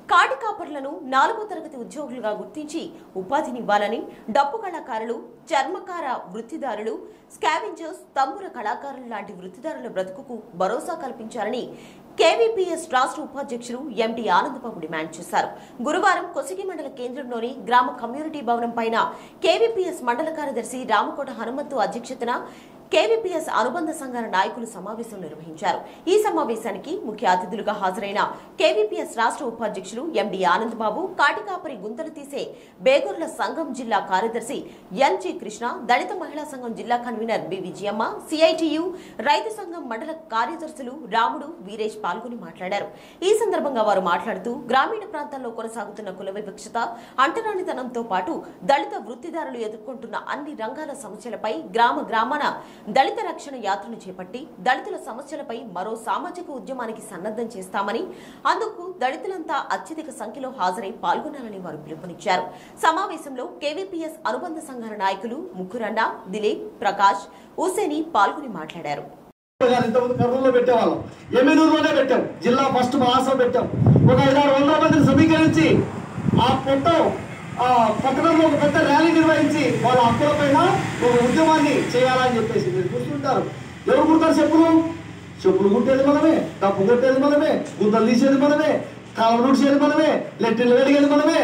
కాటి కాపర్లను నాలుగో తరగతి ఉద్యోగులుగా గుర్తించి ఉపాధినివ్వాలని డప్పు కళాకారులు చర్మకార వృత్తిదారులు స్కావెంజర్స్ తంబుర కళాకారులు లాంటి వృత్తిదారుల బ్రతుకుకు భరోసా కల్పించాలని కేవీపీఎస్ రాష్ట్ర ఉపాధ్యక్షులు ఎండి ఆనందబాబు డిమాండ్ చేశారు గురువారం కొసిగి మండల కేంద్రంలోని గ్రామ కమ్యూనిటీ భవనం పైన కేవీపీఎస్ మండల కార్యదర్శి రామకోట హనుమంతు అధ్యక్షతన కేవీపీఎస్ అనుబంధ సంఘాల నాయకులు సమావేశం నిర్వహించారు ఈ సమావేశానికి ముఖ్య అతిథులుగా హాజరైన కేవీపీఎస్ రాష్ట్ర ఉపాధ్యక్షులు ఎండి ఆనంద్ బాబు కాటికాపరి గుంతలు తీసే బేగూర్ల సంఘం జిల్లా కార్యదర్శి ఎన్జి కృష్ణ దళిత మహిళా సంఘం జిల్లా కన్వీనర్ బి విజయమ్మ సిఐటియు రైతు సంఘం మండల కార్యదర్శులు రాముడు వీరేష్ పాల్గొని మాట్లాడారు ఈ సందర్భంగా వారు మాట్లాడుతూ గ్రామీణ ప్రాంతాల్లో కొనసాగుతున్న కుల వివక్షత అంటరానితనంతో పాటు దళిత వృత్తిదారులు ఎదుర్కొంటున్న అన్ని రంగాల సమస్యలపై గ్రామ గ్రామాన దళిత రక్షణ యాత్రను చేపట్టి దళితుల సమస్యలపై మరో సామాజిక ఉద్యమానికి సన్నద్ధం చేస్తామని అందుకు దళితులంతా అత్యధిక సంఖ్యలో హాజరై పాల్గొనాలని వారు పిలుపునిచ్చారు సమావేశంలో కేవీపీఎస్ అనుబంధ సంఘాల నాయకులు ముక్కురండ దిలీప్ ప్రకాష్ హుసేని పాల్గొని మాట్లాడారు గారు ఇంతకుముందు కర్నూలులో పెట్టేవాళ్ళం ఎమ్మెనూరులోనే పెట్టాం జిల్లా ఫస్ట్ మహాసభ పెట్టాం ఒక ఐదారు వందల మందిని సమీకరించి ఆ పొట్టం ఆ పట్టణంలో ఒక పెద్ద ర్యాలీ నిర్వహించి వాళ్ళ హక్కులపైన ఒక ఉద్యమాన్ని చేయాలని చెప్పేసి మీరు చూస్తుంటారు ఎవరు కుడతారు చెప్పులు చెప్పులు కుట్టేది మనమే డబ్బు కొట్టేది మనమే గుంతలు తీసేది మనమే కాలం నూడ్చేది మనమే లెట్రిన్లు వెలిగేది మనమే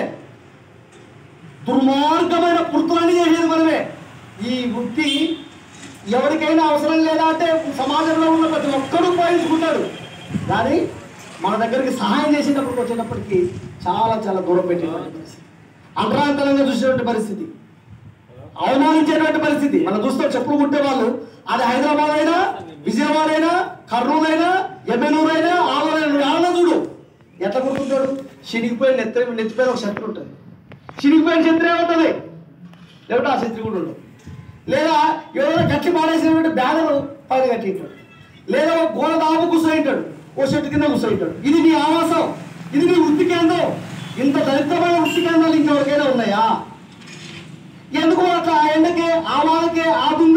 దుర్మార్గమైన వృత్తులన్నీ చేసేది మనమే ఈ వృత్తి ఎవరికైనా అవసరం లేదా అంటే సమాజంలో ఉన్న ప్రతి ఒక్కరూ ఉపయోగించుకుంటాడు కానీ మన దగ్గరికి సహాయం చేసేటప్పుడు వచ్చేటప్పటికి చాలా చాలా దూరం పెట్టేటువంటి పరిస్థితి అంటరాంతరంగా చూసేటువంటి పరిస్థితి అవమానించేటువంటి పరిస్థితి మనం చూస్తాం చెప్పులు కుట్టే వాళ్ళు అది హైదరాబాద్ అయినా విజయవాడ అయినా కర్నూలు అయినా ఎమ్మెనూరు అయినా ఆలూరు ఆలన చూడు ఎట్లా కుట్టుకుంటాడు చినిగిపోయిన నెత్తి నెత్తిపైన ఒక షర్ట్ ఉంటుంది చినిగిపోయిన చెత్త ఏముంటుంది లేకపోతే ఆ చెత్త కూడా ఉండదు లేదా ఎవరైనా గట్టి పాడేసినటువంటి బ్యానర్ పైన కట్టింటాడు లేదా ఒక గోడ దాపు కూర్చోయింటాడు ఓ చెట్టు కింద కూర్చోయింటాడు ఇది నీ ఆవాసం ఇది నీ వృత్తి కేంద్రం ఇంత దరిద్రమైన వృత్తి కేంద్రాలు ఇంకెవరికైనా ఉన్నాయా ఎందుకు అట్లా ఆ ఎండకే ఆ వాళ్ళకే ఆ దుమ్ము